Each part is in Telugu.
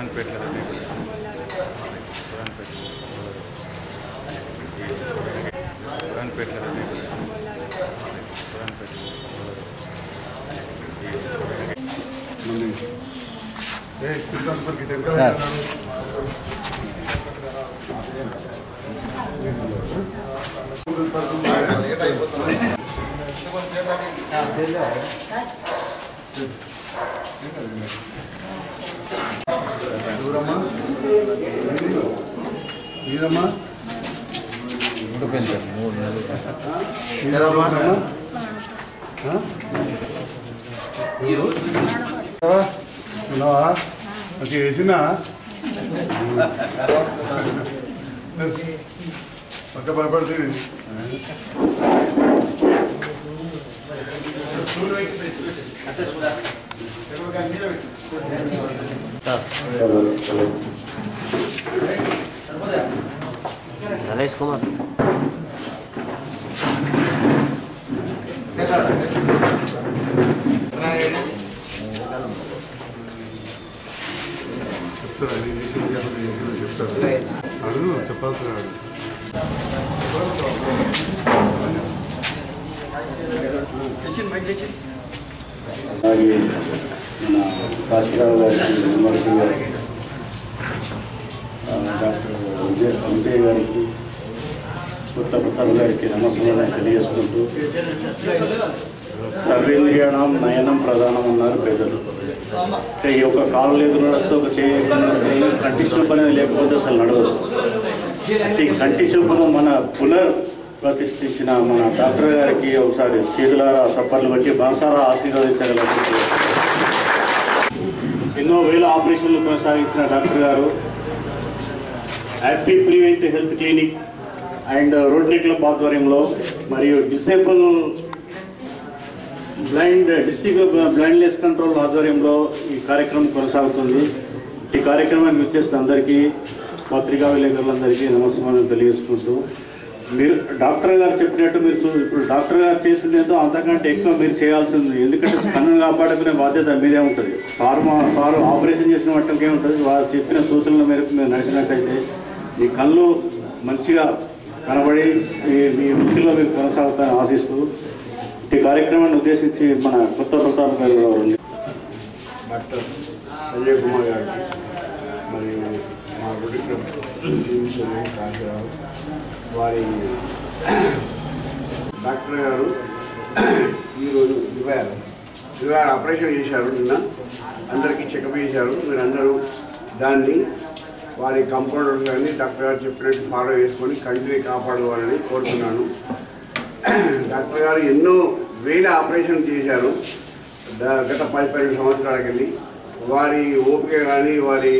సార్ ఎవరమ్మా ఇదమ్మా ఉడిపోయింది సార్ మూడు నెలలు ఇదమ్మా ఉన్నావా ఓకే వేసినా పక్క భయపడుతుంది నరేష్ కుమార్ చెప్తారా నేను చేసింది అట్లా చేసింది చెప్తారు అడుగు చెప్పాల్సిన అడుగు అలాగే మన కాశీరావు గారికి విమర్శి గారికి ఆ, డాక్టర్ విజయ్ విజయ్ గారికి కొత్త ప్రతాప్ గారికి నమస్కారం తెలియజేసుకుంటూ సర్వేంద్రియాణం నయనం ప్రధానం అన్నారు పెద్దలు అంటే ఈ యొక్క కాలు లేదు నడుస్తూ ఒక చేయి చేయి కంటి చూపు అనేది లేకపోతే అసలు నడవదు అంటే ఈ కంటి చూపును మన పునర్ ప్రతిష్ఠించిన మన డాక్టర్ గారికి ఒకసారి చేతులారా సప్పర్లు బట్టి మనసారా ఆశీర్వదించగలరు ఎన్నో వేల ఆపరేషన్లు కొనసాగించిన డాక్టర్ గారు happy prevent health clinic and rotary club ఆధ్వర్యంలో మరియు disable blind district blindness control ఆధ్వర్యంలో ఈ కార్యక్రమం కొనసాగుతుంది ఈ కార్యక్రమాన్ని వచ్చేసిన అందరికీ పత్రికా విలేకరులందరికీ నమస్కారం తెలియజేసుకుంటూ మీరు డాక్టర్ గారు చెప్పినట్టు మీరు చూ- ఇప్పుడు డాక్టర్ గారు చేసింది ఏదో అంతకంటే ఎక్కువ మీరు చేయాల్సింది ఎందుకంటే కన్నును కాపాడుకునే బాధ్యత మీదే ఉంటుంది సార్ మా సార్ ఆపరేషన్ చేసిన వాటికి ఏముంటుంది వారు చెప్పిన సూచనల మేరకు మీరు నడిచినట్టయితే మీ కళ్ళు మంచిగా కనబడి మీ మీ వృత్తిలో మీరు కొనసాగుతారని ఆశిస్తూ ఈ కార్యక్రమాన్ని ఉద్దేశించి మన కొత్త ప్రతాప్ గారు గారు ఉంది డాక్టర్ సంజయ్ కుమార్ గారికి మరియు మా గుడి కాశీరావు వారి డాక్టర్ గారు ఈరోజు ఇరవై ఆరు ఇరవై ఆరు ఆపరేషన్ చేశారు నిన్న అందరికీ చెకప్ చేశారు మీరందరూ దాన్ని వారి కంపౌండర్స్ కానీ డాక్టర్ గారు చెప్పినట్టు ఫాలో చేసుకొని కంటిని కాపాడుకోవాలని కోరుతున్నాను డాక్టర్ గారు ఎన్నో వేల ఆపరేషన్ చేశారు ద- గత పది పన్నెండు సంవత్సరాలకి వెళ్ళి వారి ఓపిక కానీ వారి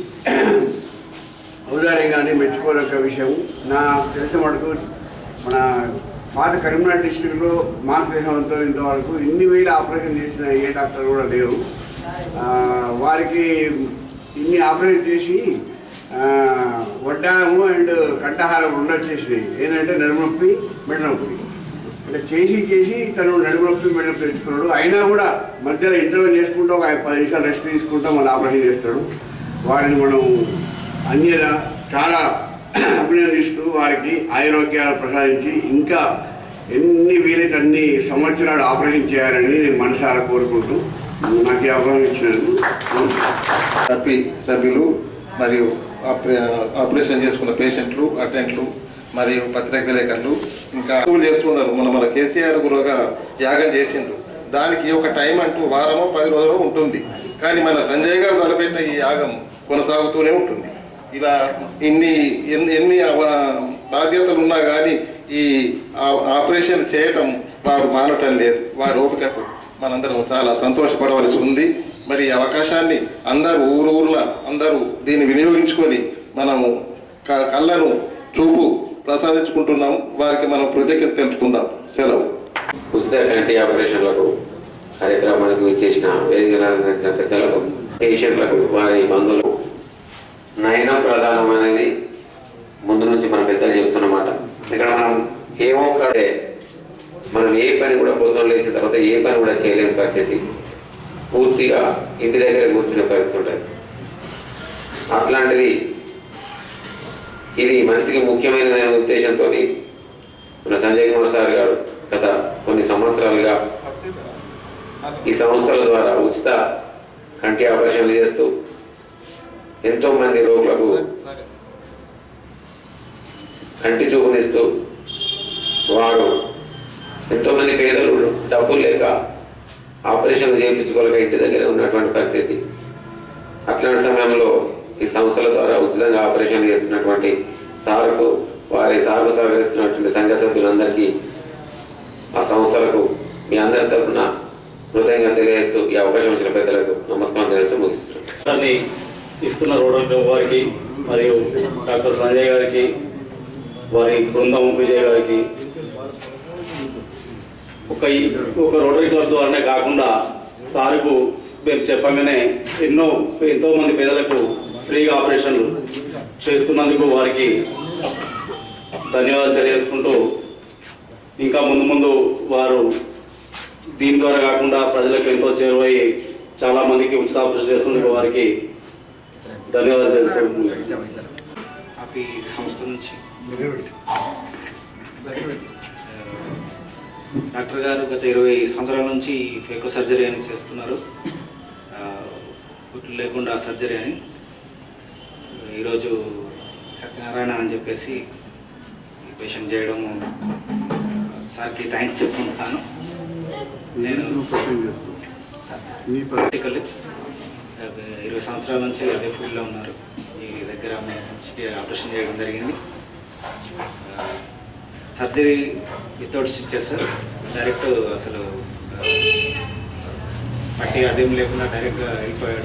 ఔదార్యం కానీ మెచ్చుకోదగ్గ విషయం నాకు తెలిసిన మటుకు మన పాత కరీంనగర్ డిస్టిక్లో మాకు తెలిసినంత ఇంతవరకు ఇన్ని వేల ఆపరేషన్ చేసిన ఏ డాక్టర్ కూడా లేరు ఆ, వారికి ఇన్ని ఆపరేషన్ చేసి ఆ, వడ్డానము అండ్ కంఠహారం రెండు వచ్చేసినాయి ఏంటంటే నడునొప్పి మెడనొప్పి అంటే చేసి చేసి తను నడునొప్పి మెడనొప్పి తెచ్చుకున్నాడు అయినా కూడా మధ్యలో ఇంటర్వ్యూ చేసుకుంటూ ఒక పది నిమిషాలు రెస్ట్ తీసుకుంటూ మళ్ళీ ఆపరేషన్ చేస్తాడు వారిని మనం అన్యత చాలా అభినందిస్తూ వారికి ఆరోగ్యాలు ప్రసాదించి ఇంకా ఎన్ని వీలైతే అన్ని సంవత్సరాలు ఆపరేషన్ చేయాలని నేను మనసారా కోరుకుంటూ నాకు ఈ అవకాశం ఇచ్చినందుకు నమస్కారం. హ్యాపీ సభ్యులు మరియు ఆపరే- ఆపరేషన్ చేసుకున్న పేషెంట్లు అటెంట్లు మరియు పత్రిక విలేకరులు ఇంకా పూలు చేస్తున్నారు మన మన కేసీఆర్ కూడా యాగం చేసిండ్రు దానికి ఒక టైం అంటూ వారమో పది రోజులు ఉంటుంది కానీ మన సంజయ్ గారు తలపెట్టిన ఈ యాగం కొనసాగుతూనే ఉంటుంది ఇలా ఇన్ని ఎన్ని ఎన్ని అవ- బాధ్యతలు ఉన్నా కానీ ఈ ఆ- ఆపరేషన్ చేయటం వారు మానటం లేదు వారి ఓపికకు మనందరం చాలా సంతోషపడవలసి ఉంది మరి ఈ అవకాశాన్ని అందరూ ఊరు ఊర్ల అందరూ దీన్ని వినియోగించుకొని మనము క- కళ్ళను చూపు ప్రసాదించుకుంటున్నాం వారికి మనం కృతజ్ఞత తెలుపుకుందాం సెలవు ఉచిత కంటి ఆపరేషన్లకు కార్యక్రమానికి ఇచ్చేసిన వేదికల పెద్దలకు పేషెంట్లకు వారి బంధువులు నయనం ప్రధానం అనేది ముందు నుంచి మన పెద్దలు చెప్తున్నమాట ఇక్కడ మనం ఏమో కడే మనం ఏ పని కూడా పొద్దున్న లేచిన తర్వాత ఏ పని కూడా చేయలేని పరిస్థితి పూర్తిగా ఇంటి దగ్గర కూర్చునే పరిస్థితి ఉంటుంది అట్లాంటిది ఇది మనిషికి ముఖ్యమైన ఉద్దేశంతో మన సంజయ్ కుమార్ సార్ గారు గత కొన్ని సంవత్సరాలుగా ఈ సంస్థల ద్వారా ఉచిత కంటి ఆపరేషన్లు చేస్తూ ఎంతో మంది రోగులకు కంటి చూపునిస్తూ వారు ఎంతో మంది పేదలు డబ్బులు లేక ఆపరేషన్లు చేయించుకోలేక ఇంటి దగ్గర ఉన్నటువంటి పరిస్థితి అట్లాంటి సమయంలో ఈ సంస్థల ద్వారా ఉచితంగా ఆపరేషన్ చేస్తున్నటువంటి సార్కు వారి సార్కు సహకరిస్తున్నటువంటి సంఘ సభ్యులందరికీ ఆ సంస్థలకు మీ అందరి తరఫున కృతజ్ఞత తెలియజేస్తూ ఈ అవకాశం ఇచ్చిన పెద్దలకు నమస్కారం తెలియజేస్తూ ముగిస్తున్నాను దాన్ని ఇస్తున్న రోడ్డు వారికి మరియు డాక్టర్ సంజయ్ గారికి వారి బృందం విజయ్ గారికి ఒక ఈ- ఒక రోటరీ క్లబ్ ద్వారానే కాకుండా సార్కు మేము చెప్పగానే ఎన్నో ఎంతో మంది పేదలకు ఫ్రీగా ఆపరేషన్లు చేస్తున్నందుకు వారికి ధన్యవాదాలు తెలియజేసుకుంటూ ఇంకా ముందు ముందు వారు దీని ద్వారా కాకుండా ప్రజలకు ఎంతో చేరువయ్యి చాలా మందికి ఉచిత ఆపరేషన్ చేస్తున్నందుకు వారికి ధన్యవాదాలు తెలుసుకుంటున్నాను అపి సంస్థ నుంచి డాక్టర్ గారు గత ఇరవై సంవత్సరాల నుంచి ఫేకో సర్జరీ అని చేస్తున్నారు ఆ, కుట్లు లేకుండా సర్జరీ అని ఈరోజు సత్యనారాయణ అని చెప్పేసి ఈ పేషెంట్ చేయడం సార్కి థ్యాంక్స్ చెప్పుకుంటాను నేను ప్రాక్టికల్ ఇరవై సంవత్సరాల నుంచి అదే ఫీల్డ్లో ఉన్నారు ఈ దగ్గర మంచిగా ఆపరేషన్ చేయడం జరిగింది ఆ, సర్జరీ వితౌట్ స్టిచ్చెస్ డైరెక్ట్ అసలు ఆ, పట్టి అదేం లేకుండా డైరెక్ట్గా వెళ్ళిపోయాడు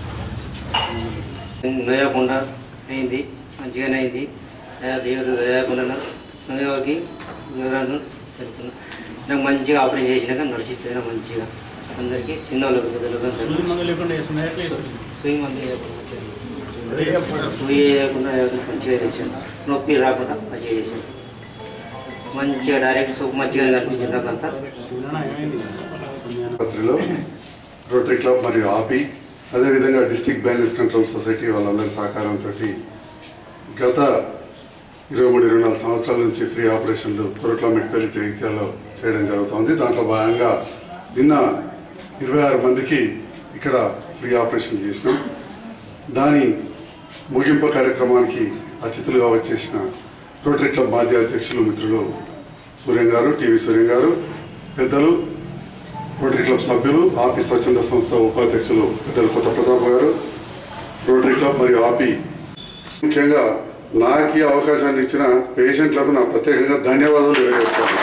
నోయకుండా అయింది మంచిగానే అయింది దేవుడు దయకుండా సందేవాకి వివరాలు తెలుపుతున్నా నాకు మంచిగా ఆపరేషన్ చేసినాక నడిచిపోయినా మంచిగా అందరికీ చిన్న వాళ్ళకి పెద్దలకు అందరికీ సుయి మంది లేకుండా సుయి వేయకుండా మంచిగా చేశాను నొప్పి రాకుండా మంచిగా చేశాను మంచిగా డైరెక్ట్ సూప్ మంచిగా కనిపించింది నాకంతా ఆసుపత్రిలో రోటరీ క్లబ్ మరియు ఆపి అదేవిధంగా డిస్ట్రిక్ట్ బ్యాండేజ్ కంట్రోల్ సొసైటీ వాళ్ళందరి సహకారంతో గత ఇరవై మూడు ఇరవై నాలుగు సంవత్సరాల నుంచి ఫ్రీ ఆపరేషన్లు కొరట్ల మెట్పల్లి జగిత్యాలలో చేయడం జరుగుతుంది దాంట్లో భాగంగా నిన్న ఇరవై ఆరు మందికి ఇక్కడ ఫ్రీ ఆపరేషన్ చేసినాం దాని ముగింపు కార్యక్రమానికి అతిథులుగా వచ్చేసిన రోటరీ క్లబ్ మాజీ అధ్యక్షులు మిత్రులు సూర్యం గారు టీవీ సూర్యం గారు పెద్దలు రోటరీ క్లబ్ సభ్యులు ఆపి స్వచ్ఛంద సంస్థ ఉపాధ్యక్షులు పెద్దలు కొత్త ప్రతాప్ గారు రోటరీ క్లబ్ మరియు ఆపి ముఖ్యంగా నాకు ఈ అవకాశాన్ని ఇచ్చిన పేషెంట్లకు నా ప్రత్యేకంగా ధన్యవాదాలు తెలియజేస్తాను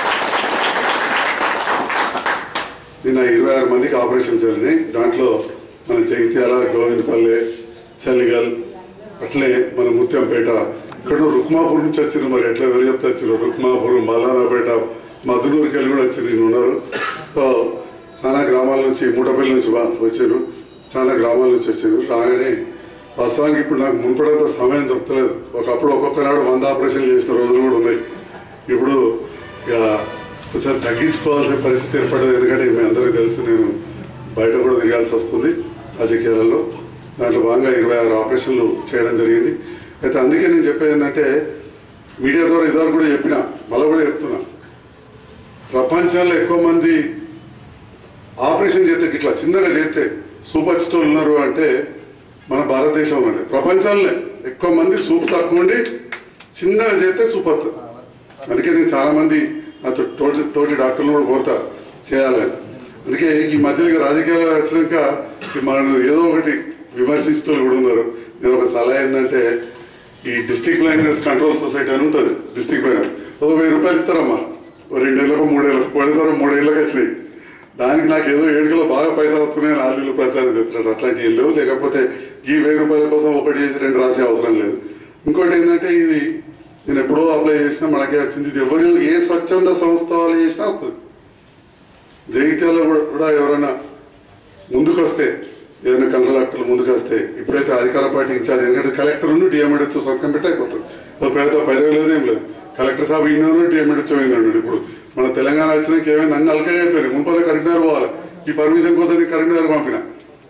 నిన్న ఇరవై ఆరు మందికి ఆపరేషన్ జరిగినాయి దాంట్లో మన జగిత్యాల గోవిందపల్లె చలిగల్ అట్లే మన ముత్యంపేట ఇక్కడ రుక్మాపూర్ నుంచి వచ్చిండ్రు మరి ఎట్లా ఎవరు చెప్తే వచ్చిండ్రు రుక్మాపూర్ మల్లానాపేట మధునూరుకి వెళ్ళి కూడా వచ్చిండ్రు ఈయన ఉన్నారు సో చాలా గ్రామాల నుంచి మూటపల్లి నుంచి వా- వచ్చిండ్రు చాలా గ్రామాల నుంచి వచ్చిండ్రు రాగానే వాస్తవానికి ఇప్పుడు నాకు మునుపడంత సమయం దొరకలేదు ఒకప్పుడు ఒక్కొక్క నాడు వంద ఆపరేషన్లు చేసిన రోజులు కూడా ఉన్నాయి ఇప్పుడు ఇక కొంచెం తగ్గించుకోవాల్సిన పరిస్థితి ఏర్పడదు ఎందుకంటే మీ అందరికీ తెలుసు నేను బయట కూడా తిరగాల్సి వస్తుంది రాజకీయాలలో దాంట్లో భాగంగా ఇరవై ఆరు ఆపరేషన్లు చేయడం జరిగింది అయితే అందుకే నేను చెప్పేది ఏంటంటే మీడియా ద్వారా ఇదివరకు కూడా చెప్పిన మళ్ళీ కూడా చెప్తున్నా ప్రపంచంలో ఎక్కువ మంది ఆపరేషన్ చేస్తే ఇట్లా చిన్నగా చేస్తే సూపర్ స్టోర్ ఉన్నారు అంటే మన భారతదేశంలోనే ప్రపంచంలో ఎక్కువ మంది సూప్ తక్కువ ఉండి చిన్నగా చేస్తే సూప్ వస్తుంది అందుకే నేను చాలా మంది నాతో తోటి తోటి డాక్టర్లు కూడా కోరుతా చేయాలని అందుకే ఈ మధ్యలో ఇక రాజకీయాలు వచ్చినాక ఈ మనం ఏదో ఒకటి విమర్శిస్తూ కూడా ఉన్నారు నేను ఒక సలహా ఏంటంటే ఈ డిస్ట్రిక్ట్ బ్లైండ్నెస్ కంట్రోల్ సొసైటీ అని ఉంటుంది డిస్ట్రిక్ట్ బ్లైండ్ ఓ వెయ్యి రూపాయలు ఇస్తారమ్మా ఓ రెండేళ్ళకు మూడేళ్ళకు పోయినసారి మూడేళ్ళకి వచ్చినాయి దానికి నాకు ఏదో ఏడుకలో బాగా పైసలు వస్తున్నాయి నాలుగు ప్రచారం చేస్తున్నాడు అట్లాంటివి ఏం లేవు లేకపోతే ఈ వెయ్యి రూపాయల కోసం ఒకటి చేసి రెండు రాసే అవసరం లేదు ఇంకోటి ఏంటంటే ఇది నేను ఎప్పుడో అప్లై చేసినా మనకే వచ్చింది ఇది ఎవరు ఏ స్వచ్ఛంద సంస్థ వాళ్ళు చేసినా వస్తుంది జగిత్యాలలో కూడా కూడా ఎవరైనా ముందుకు వస్తే ఏదైనా కంట్రాక్టర్లు ముందుకు వస్తే ఇప్పుడైతే అధికార పార్టీ ఇన్ఛార్జ్ ఎందుకంటే కలెక్టర్ ఉన్న డిఎంఎడ్ సంతకం పెట్టి అయిపోతుంది ఓ పెద్ద పైరవి లేదు ఏం లేదు కలెక్టర్ సాబ్ ఈయన డిఎంఎడ్ వచ్చి ఇప్పుడు మన తెలంగాణ వచ్చినాక ఏమైంది అన్ని అలకగా అయిపోయినాయి మున్పల్లి కరీంనగర్ పోవాలి ఈ పర్మిషన్ కోసం నేను కరీంనగర్ పంపిన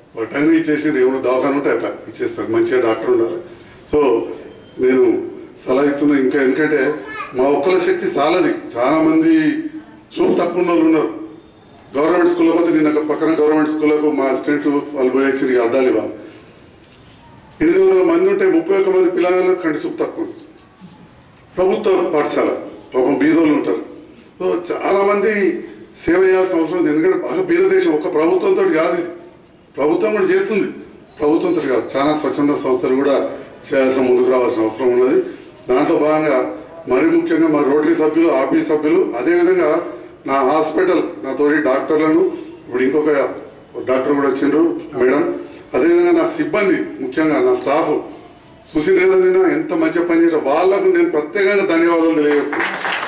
ఒక టైం ఇచ్చేసి ఏమైనా దవాఖాన ఉంటే అట్లా ఇచ్చేస్తారు మంచిగా డాక్టర్ ఉండాలి సో నేను సలహా ఇస్తున్నా ఇంకా ఎందుకంటే మా ఒక్కల శక్తి చాలది చాలా మంది చూపు తక్కువ ఉన్న వాళ్ళు ఉన్నారు గవర్నమెంట్ స్కూల్లో పోతే నేను ఒక పక్కన గవర్నమెంట్ స్కూల్లకు మా అసిస్టెంట్ వాళ్ళు పోయి వచ్చి అద్దాలు ఇవ్వాలి ఎనిమిది వందల మంది ఉంటే ముప్పై ఒక్క మంది పిల్లలు కంటి చూపు తక్కువ ఉంది. ప్రభుత్వ పాఠశాల పాపం బీదోళ్ళు ఉంటారు సో చాలా మంది సేవ చేయాల్సిన అవసరం ఉంది ఎందుకంటే బాగా బీద దేశం ఒక ప్రభుత్వంతో కాదు ఇది ప్రభుత్వం కూడా చేస్తుంది ప్రభుత్వంతో కాదు చాలా స్వచ్ఛంద సంస్థలు కూడా చేయాల్సిన ముందుకు రావాల్సిన అవసరం ఉన్నది దాంట్లో భాగంగా మరి ముఖ్యంగా మా రోటరీ సభ్యులు ఆఫీస్ సభ్యులు అదేవిధంగా నా హాస్పిటల్ నా తోటి డాక్టర్లను ఇప్పుడు ఇంకొక డాక్టర్ కూడా వచ్చిండ్రు మేడం అదేవిధంగా నా సిబ్బంది ముఖ్యంగా నా స్టాఫ్ చూసిన కదా నేను ఎంత మంచిగా పనిచేయడం వాళ్ళకు నేను ప్రత్యేకంగా ధన్యవాదాలు తెలియజేస్తాను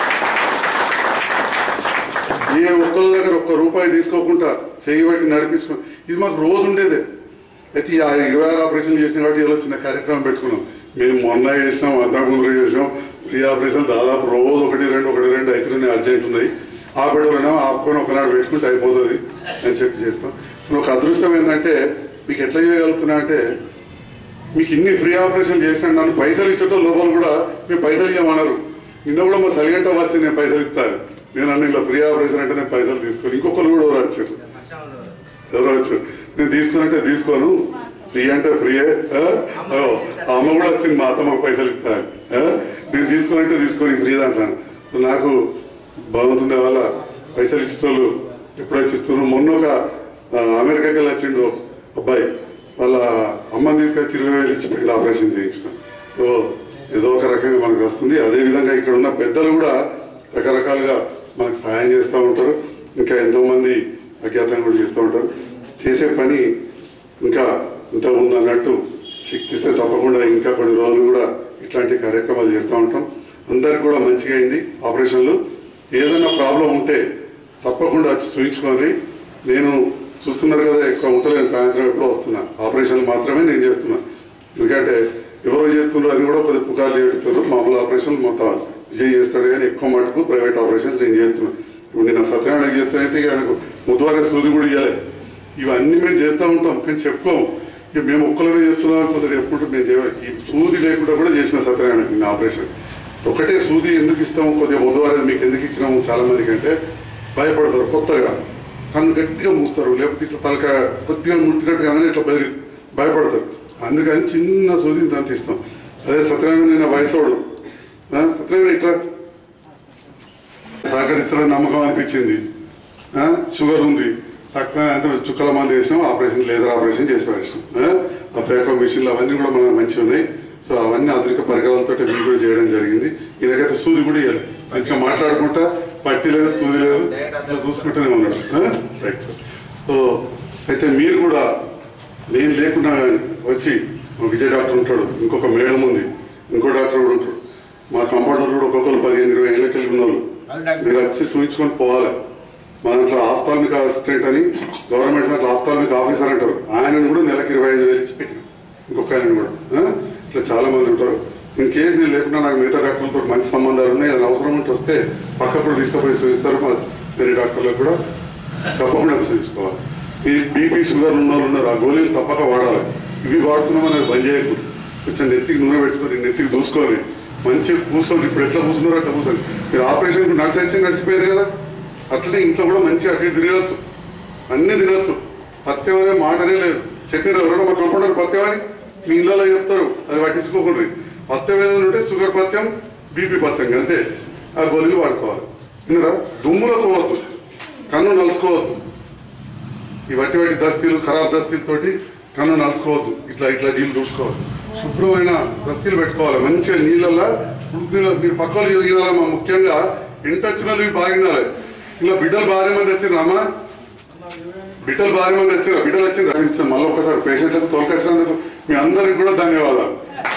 ఏ ఒక్కరి దగ్గర ఒక్క రూపాయి తీసుకోకుండా చేయబట్టి నడిపించుకో ఇది మాకు రోజు ఉండేదే అయితే ఈ ఇరవై ఆరు ఆపరేషన్లు చేసిన కాబట్టి ఇలా చిన్న కార్యక్రమం పెట్టుకున్నాం మేము మొన్న చేసినాం అంతకు ముందు చేసినాం ఫ్రీ ఆపరేషన్ దాదాపు రోజు ఒకటి రెండు ఒకటి రెండు అయితే అర్జెంట్ ఉన్నాయి ఆ పెట్టడం ఆపుకొని ఒకనాడు పెట్టుకుంటే అయిపోతుంది అని చెప్పి చేస్తాం ఇప్పుడు ఒక అదృష్టం ఏంటంటే మీకు ఎట్లా చేయగలుగుతున్నా అంటే మీకు ఇన్ని ఫ్రీ ఆపరేషన్ చేసాను నన్ను పైసలు ఇచ్చటం లోపల కూడా మీరు పైసలు ఇవ్వమన్నారు నిన్న కూడా మా సలిగంట వచ్చి నేను పైసలు ఇస్తాను నేను అన్న ఇలా ఫ్రీ ఆపరేషన్ అంటే నేను పైసలు తీసుకోను ఇంకొకరు కూడా ఎవరు వచ్చారు ఎవరు వచ్చారు నేను తీసుకున్నట్టే తీసుకోను ఫ్రీ అంటే ఫ్రీయే ఆ? ఓ, ఆ అమ్మ కూడా వచ్చింది మా అత్తమ్మకు పైసలు ఇస్తాను ఆ? నేను తీసుకున్నట్టే తీసుకొని ఫ్రీ అంటాను నాకు బాగుంటుంది వల్ల పైసలు ఇచ్చేటోళ్ళు ఎప్పుడు వచ్చి ఇస్తున్నారు మొన్న ఒక ఆ, అమెరికాకి వెళ్ళి వచ్చిండు అబ్బాయి వాళ్ళ అమ్మని తీసుకొచ్చి ఇరవై వేలు ఇచ్చి పిల్లలు ఆపరేషన్ చేయించిన సో ఏదో ఒక రకంగా మనకు వస్తుంది అదేవిధంగా ఇక్కడ ఉన్న పెద్దలు కూడా రకరకాలుగా మనకు సహాయం చేస్తూ ఉంటారు ఇంకా ఎంతోమంది అజ్ఞాతం కూడా చేస్తూ ఉంటారు చేసే పని ఇంకా ఇంత ఉందన్నట్టు శక్తిస్తే తప్పకుండా ఇంకా కొన్ని రోజులు కూడా ఇట్లాంటి కార్యక్రమాలు చేస్తూ ఉంటాం అందరికి కూడా మంచిగా అయింది ఆపరేషన్లు ఏదైనా ప్రాబ్లం ఉంటే తప్పకుండా వచ్చి చూయించుకొని నేను చూస్తున్నారు కదా ఎక్కువ ఉంటలేను సాయంత్రం ఎప్పుడో వస్తున్నా ఆపరేషన్లు మాత్రమే నేను చేస్తున్నా ఎందుకంటే ఎవరో చేస్తున్నారు అని కూడా కొద్ది పుకార్లు పెడుతున్నారు మామూలు ఆపరేషన్లు మొత్తం విజయ్ చేస్తాడు కానీ ఎక్కువ మటుకు ప్రైవేట్ ఆపరేషన్స్ నేను చేస్తున్నా ఇప్పుడు నేను సత్యనారాయణ చేస్తానైతే ఇక ఆయనకు ముద్దువారే సూది కూడా ఇవ్వలే ఇవన్నీ మేము చేస్తూ ఉంటాం కానీ చెప్పుకోము ఇక మేము ఒక్కలమే చేస్తున్నాం కొందరు ఎప్పుడు మేము చేయలేదు ఈ సూది లేకుండా కూడా చేసిన సత్యనారాయణకి నా ఆపరేషన్ ఒకటే సూది ఎందుకు ఇస్తాము కొద్దిగా బుధవారం మీకు ఎందుకు ఇచ్చినాము చాలా మందికి అంటే భయపడతారు కొత్తగా కన్ను గట్టిగా మూస్తారు లేకపోతే ఇట్లా తలక కొద్దిగా ముట్టినట్టు కానీ ఇట్లా బెదిరి భయపడతారు అందుకని చిన్న సూదిని దాన్ని ఇస్తాం అదే సత్యనారాయణ నిన్న వయసోడు ఆ, సత్యనారాయణ ఇట్లా సహకరిస్తాడని నమ్మకం అనిపించింది ఆ, షుగర్ ఉంది తక్కువ అంటే చుక్కల మంది వేసాం ఆపరేషన్ లేజర్ ఆపరేషన్ చేసి పారేసాం ఆ, ఆ ఫేకో మిషన్లు అవన్నీ కూడా మనకు మంచిగా ఉన్నాయి సో అవన్నీ ఆధునిక పరికరాలతో వీడియో చేయడం జరిగింది ఈయనకైతే సూది కూడా ఇవ్వాలి మంచిగా మాట్లాడుకుంటా పట్టి లేదు సూది లేదు ఇట్లా చూసుకుంటూనే ఉన్నాడు ఆ? రైట్ సో అయితే మీరు కూడా నేను లేకుండా వచ్చి ఒక విజయ్ డాక్టర్ ఉంటాడు ఇంకొక మేడం ఉంది ఇంకో డాక్టర్ కూడా ఉంటాడు మా కంపౌండర్ కూడా ఒక్కొక్కరు పదిహేను ఇరవై ఏళ్ళకి వెళ్ళి ఉన్నారు మీరు వచ్చి చూపించుకొని పోవాలి మా దాంట్లో ఆఫ్తాల్మిక్ అసిస్టెంట్ అని గవర్నమెంట్ దాంట్లో ఆఫ్తాల్మిక్ ఆఫీసర్ అంటారు ఆయనను కూడా నెలకి ఇరవై ఐదు వేలు ఇచ్చి పెట్టిన ఇంకొక ఆయన కూడా ఆ? ఇట్లా చాలా మంది ఉంటారు ఇన్ కేసు నేను లేకుండా నాకు మిగతా డాక్టర్లతో మంచి సంబంధాలు ఉన్నాయి అది అవసరం ఉంటే వస్తే పక్క కూడా తీసుకుపోయి చూపిస్తారు మా వేరే డాక్టర్లకు కూడా తప్పకుండా చూపించుకోవాలి ఈ బీపీ షుగర్ ఉన్న వాళ్ళు ఉన్నారు ఆ గోళీలు తప్పక వాడాలి ఇవి వాడుతున్నామని అది బంద్ చేయకూడదు కొంచెం నెత్తికి నూనె పెట్టుకొని నెత్తికి దూసుకోవాలి మంచిగా కూర్చొని ఇప్పుడు ఎట్లా కూర్చున్నారో అట్లా కూర్చొని మీరు ఆపరేషన్ నడిచి నడిచిపోయారు కదా అట్లనే ఇంట్లో కూడా మంచిగా అటు ఇటు తిరగచ్చు అన్నీ తినచ్చు పత్యం అనే మాటనే లేదు చెప్పారు ఎవరైనా మా కంపౌండర్ పత్యం అని మీ ఇళ్ళలో చెప్తారు అది పట్టించుకోకండి పత్యం ఏదైనా ఉంటే షుగర్ పత్యం బీపీ పత్యం అంతే ఆ గోళీలు వాడుకోవాలి విన్నరా దుమ్ములో పోవద్దు కన్ను నలుసుకోవద్దు ఈ వట్టి వట్టి దస్తీలు ఖరాబ్ దస్తీలతోటి కన్ను నలుసుకోవద్దు ఇట్లా ఇట్లా నీళ్ళు దూసుకోవద్దు శుభ్రమైన దస్తీలు పెట్టుకోవాలి మంచిగా నీళ్ళల్లో ఉడుకు నీళ్ళ మీరు పక్క వాళ్ళు యోగినారా మా ముఖ్యంగా ఇంటి వచ్చిన వాళ్ళు ఇవి బాగినాలి ఇలా బిడ్డలు భారీ మంది వచ్చిండ్రు అమ్మా బిడ్డలు భారీ మంది వచ్చారు బిడ్డలు వచ్చి రచించారు మళ్ళీ ఒకసారి పేషెంట్లకు తోలుకొచ్చినందుకు మీ అందరికి కూడా ధన్యవాదాలు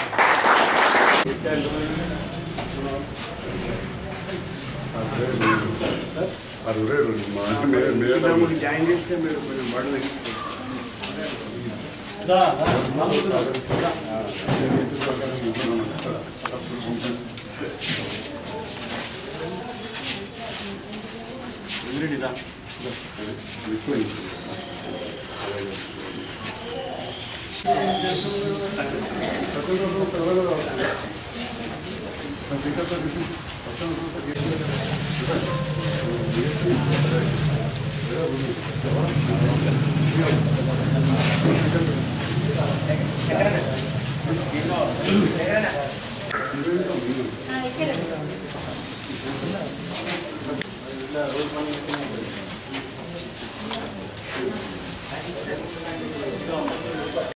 జాయిన్ చేస్తే మీరు కొంచెం బడులు ఇక్కడ